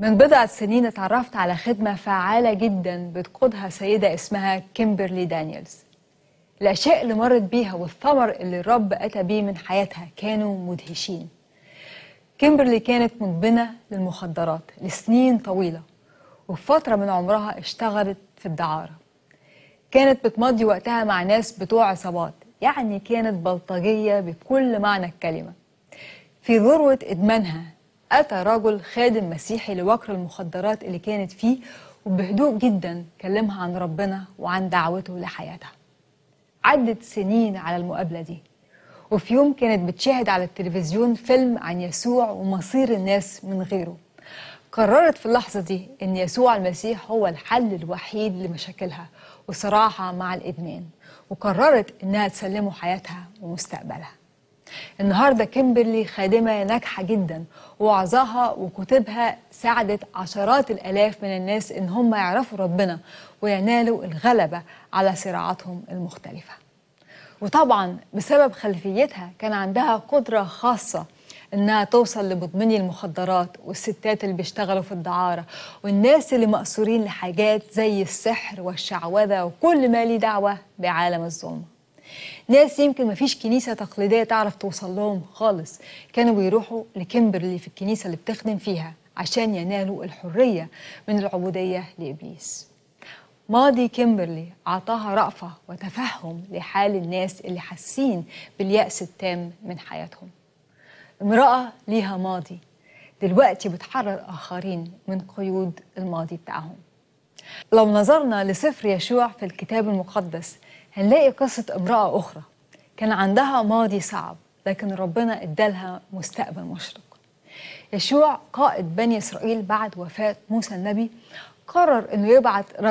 من بضعة سنين اتعرفت على خدمة فعالة جدا بتقودها سيدة اسمها كيمبرلي دانييلز الأشياء اللي مرت بيها والثمر اللي الرب أتى بيه من حياتها كانوا مدهشين كيمبرلي كانت مدمنة للمخدرات لسنين طويلة وفي فترة من عمرها اشتغلت في الدعارة كانت بتمضي وقتها مع ناس بتوع عصابات يعني كانت بلطجية بكل معنى الكلمة في ذروة إدمانها أتى رجل خادم مسيحي لوكر المخدرات اللي كانت فيه وبهدوء جدا كلمها عن ربنا وعن دعوته لحياتها عدت سنين على المقابلة دي وفي يوم كانت بتشاهد على التلفزيون فيلم عن يسوع ومصير الناس من غيره قررت في اللحظة دي إن يسوع المسيح هو الحل الوحيد لمشاكلها وصراعها مع الإدمان وقررت إنها تسلمه حياتها ومستقبلها النهارده كيمبرلي خادمه ناجحه جدا ووعظها وكتبها ساعدت عشرات الالاف من الناس ان هم يعرفوا ربنا وينالوا الغلبه على صراعاتهم المختلفه. وطبعا بسبب خلفيتها كان عندها قدره خاصه انها توصل لمدمني المخدرات والستات اللي بيشتغلوا في الدعاره والناس اللي مأسورين لحاجات زي السحر والشعوذه وكل ما ليه دعوه بعالم الظلمه. ناس يمكن ما فيش كنيسة تقليدية تعرف توصل لهم خالص كانوا بيروحوا لكيمبرلي في الكنيسة اللي بتخدم فيها عشان ينالوا الحرية من العبودية لإبليس ماضي كيمبرلي أعطاها رأفة وتفهم لحال الناس اللي حاسين باليأس التام من حياتهم امرأة ليها ماضي دلوقتي بتحرر آخرين من قيود الماضي بتاعهم لو نظرنا لسفر يشوع في الكتاب المقدس هنلاقي قصة امرأة أخرى كان عندها ماضي صعب لكن ربنا ادالها مستقبل مشرق يشوع قائد بني إسرائيل بعد وفاة موسى النبي قرر أنه يبعت